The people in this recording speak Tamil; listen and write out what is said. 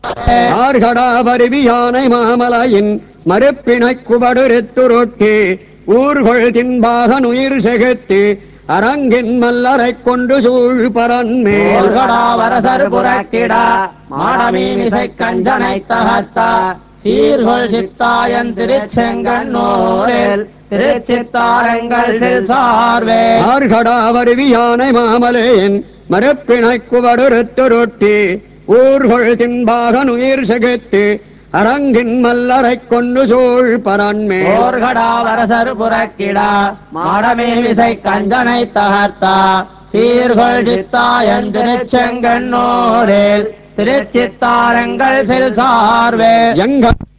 ஆர்கடாபருவி யானை மாமலையின் மறுப்பிணை குபடுரெத்துருட்டி ஊர்கொள் தின்பாக நுயிர் செகுத்து அரங்கின் மல்லரை கொண்டு சூழ் பரன்மேல் போர்கடாவரசர் புறக்கிடா மாடமீமிசை கஞ்சனை தகர்த்தா சீர்கொள் சித்தாயன் திருச்செங்கன்னூரில் திருச்சித்தாரங்கள் சில் சார்வே ஆர்கடாவருவி யானை மாமலையின் மறுப்பிணை குபடுரெத்துருட்டி ஊர்கொள் தின்பாக நுயிர் செகுத்து அரங்கின் மல்லரை கொண்டு சூழ் பரன்மேல் போர்கடாவரசர் புறக்கிடா மாடமீமிசை கஞ்சனை தகர்த்தா சீர்கொள் சித்தாயன் திருச்செங்கன்னூரில் திருச்சித்தாரங்கள் சில் சார்வே எங்கள்